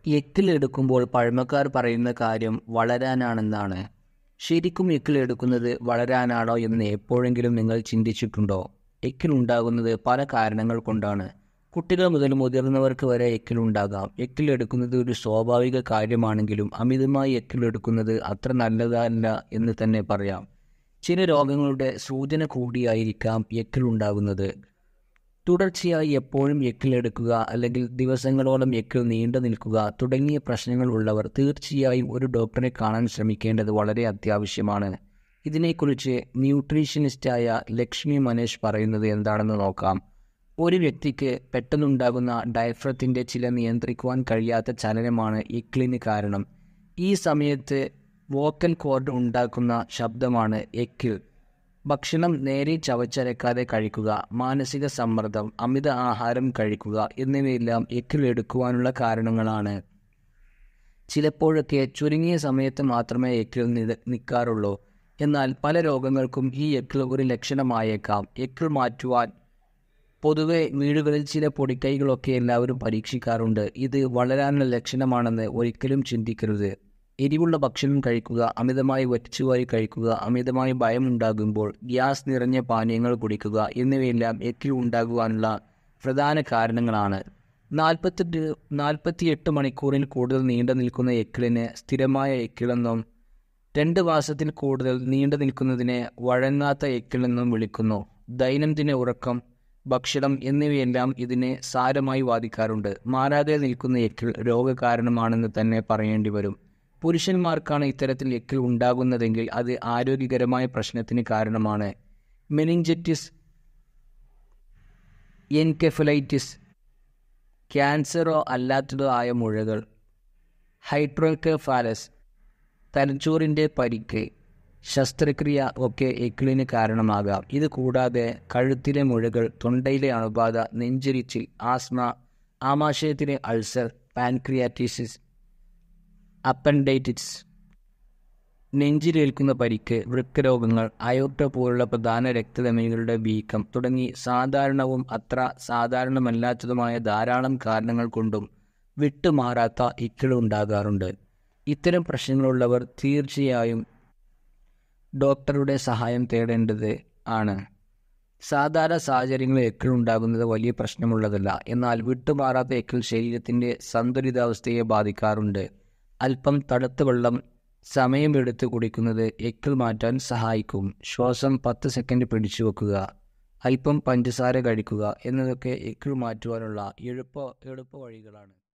എക്കിലെടുക്കുമ്പോൾ പഴമക്കാർ പറയുന്ന കാര്യം വളരാനാണെന്നാണ് ശരിക്കും എക്കിലെടുക്കുന്നത് വളരാനാണോ എന്ന് എപ്പോഴെങ്കിലും നിങ്ങൾ ചിന്തിച്ചിട്ടുണ്ടോ എക്കിലുണ്ടാകുന്നത് പല കാരണങ്ങൾ കൊണ്ടാണ് കുട്ടികൾ മുതൽ മുതിർന്നവർക്ക് വരെ എക്കിലുണ്ടാകാം എക്കിലെടുക്കുന്നത് ഒരു സ്വാഭാവിക കാര്യമാണെങ്കിലും അമിതമായി എക്കിലെടുക്കുന്നത് അത്ര നല്ലതല്ല എന്ന് തന്നെ പറയാം ചില രോഗങ്ങളുടെ സൂചന കൂടിയായിരിക്കാം എക്കിലുണ്ടാകുന്നത് തുടർച്ചയായി എപ്പോഴും എക്കിലെടുക്കുക അല്ലെങ്കിൽ ദിവസങ്ങളോളം എക്കിൽ നീണ്ടു നിൽക്കുക തുടങ്ങിയ പ്രശ്നങ്ങൾ ഉള്ളവർ തീർച്ചയായും ഒരു ഡോക്ടറെ കാണാൻ ശ്രമിക്കേണ്ടത് വളരെ അത്യാവശ്യമാണ് ഇതിനെക്കുറിച്ച് ന്യൂട്രീഷനിസ്റ്റായ ലക്ഷ്മി മനേഷ് പറയുന്നത് എന്താണെന്ന് നോക്കാം ഒരു വ്യക്തിക്ക് പെട്ടെന്നുണ്ടാകുന്ന ഡയഫ്രത്തിൻ്റെ ചില നിയന്ത്രിക്കുവാൻ കഴിയാത്ത ചലനമാണ് എക്കിളിന് കാരണം ഈ സമയത്ത് വോക്കൽ കോർഡ് ഉണ്ടാക്കുന്ന ശബ്ദമാണ് എക്കിൾ ഭക്ഷണം നേരെ ചവച്ചരക്കാതെ കഴിക്കുക മാനസിക സമ്മർദ്ദം അമിത ആഹാരം കഴിക്കുക എന്നിവയെല്ലാം എക്കിൾ എടുക്കുവാനുള്ള കാരണങ്ങളാണ് ചിലപ്പോഴൊക്കെ ചുരുങ്ങിയ സമയത്ത് മാത്രമേ എക്കിൾ നില നിൽക്കാറുള്ളൂ എന്നാൽ പല രോഗങ്ങൾക്കും ഈ എക്കിൾ ഒരു ലക്ഷണമായേക്കാം എക്കിൾ മാറ്റുവാൻ പൊതുവെ വീടുകളിൽ ചില പൊടിക്കൈകളൊക്കെ എല്ലാവരും പരീക്ഷിക്കാറുണ്ട് ഇത് വളരാനുള്ള ലക്ഷണമാണെന്ന് ഒരിക്കലും ചിന്തിക്കരുത് എരിവുള്ള ഭക്ഷണം കഴിക്കുക അമിതമായി വറ്റിച്ചുവാരി കഴിക്കുക അമിതമായി ഭയമുണ്ടാകുമ്പോൾ ഗ്യാസ് നിറഞ്ഞ പാനീയങ്ങൾ കുടിക്കുക എന്നിവയെല്ലാം എക്കിൽ ഉണ്ടാകുവാനുള്ള പ്രധാന കാരണങ്ങളാണ് നാൽപ്പത്തെട്ട് നാൽപ്പത്തിയെട്ട് മണിക്കൂറിൽ കൂടുതൽ നീണ്ടു നിൽക്കുന്ന എക്കിളിന് സ്ഥിരമായ എക്കിളെന്നും രണ്ട് മാസത്തിൽ കൂടുതൽ നീണ്ടു നിൽക്കുന്നതിനെ വഴങ്ങാത്ത എക്കിളെന്നും വിളിക്കുന്നു ദൈനംദിന ഉറക്കം ഭക്ഷണം എന്നിവയെല്ലാം ഇതിനെ സാരമായി ബാധിക്കാറുണ്ട് മാറാതെ നിൽക്കുന്ന എക്കിൾ രോഗകാരണമാണെന്ന് തന്നെ പറയേണ്ടി വരും പുരുഷന്മാർക്കാണ് ഇത്തരത്തിൽ എക്കിൾ ഉണ്ടാകുന്നതെങ്കിൽ അത് ആരോഗ്യകരമായ പ്രശ്നത്തിന് കാരണമാണ് മെനിഞ്ചറ്റിസ് എൻകെഫലൈറ്റിസ് ക്യാൻസറോ അല്ലാത്തതോ ആയ മുഴകൾ ഹൈഡ്രോകെഫാലസ് തലച്ചോറിൻ്റെ പരിക്ക് ശസ്ത്രക്രിയ ഒക്കെ എക്കിളിന് കാരണമാകാം ഇത് കൂടാതെ കഴുത്തിലെ മുഴകൾ തൊണ്ടയിലെ അണുബാധ നെഞ്ചിരിച്ചിൽ ആസ്മ ആമാശയത്തിലെ അൾസർ പാൻക്രിയാറ്റിസിസ് അപ്പൻഡൈറ്റിസ് നെഞ്ചിലേൽക്കുന്ന പരിക്ക് വൃക്കരോഗങ്ങൾ അയോർട്ട പോലുള്ള പ്രധാന രക്തധമനികളുടെ വീക്കം തുടങ്ങി സാധാരണവും അത്ര സാധാരണമല്ലാത്തതുമായ ധാരാളം കാരണങ്ങൾ കൊണ്ടും വിട്ടുമാറാത്ത ഇക്കിൾ ഉണ്ടാകാറുണ്ട് ഇത്തരം പ്രശ്നങ്ങളുള്ളവർ തീർച്ചയായും ഡോക്ടറുടെ സഹായം തേടേണ്ടത് ആണ് സാധാരണ സാഹചര്യങ്ങളിൽ എക്കിൾ ഉണ്ടാകുന്നത് വലിയ പ്രശ്നമുള്ളതല്ല എന്നാൽ വിട്ടുമാറാത്ത എക്കിൾ ശരീരത്തിൻ്റെ സന്തുലിതാവസ്ഥയെ ബാധിക്കാറുണ്ട് അല്പം തണുത്ത വെള്ളം സമയമെടുത്ത് കുടിക്കുന്നത് എക്കിൾ മാറ്റാൻ സഹായിക്കും ശ്വാസം പത്ത് സെക്കൻഡ് പിടിച്ചു വെക്കുക അല്പം പഞ്ചസാര കഴിക്കുക എന്നതൊക്കെ എക്കിൾ മാറ്റുവാനുള്ള എളുപ്പ എളുപ്പ വഴികളാണ്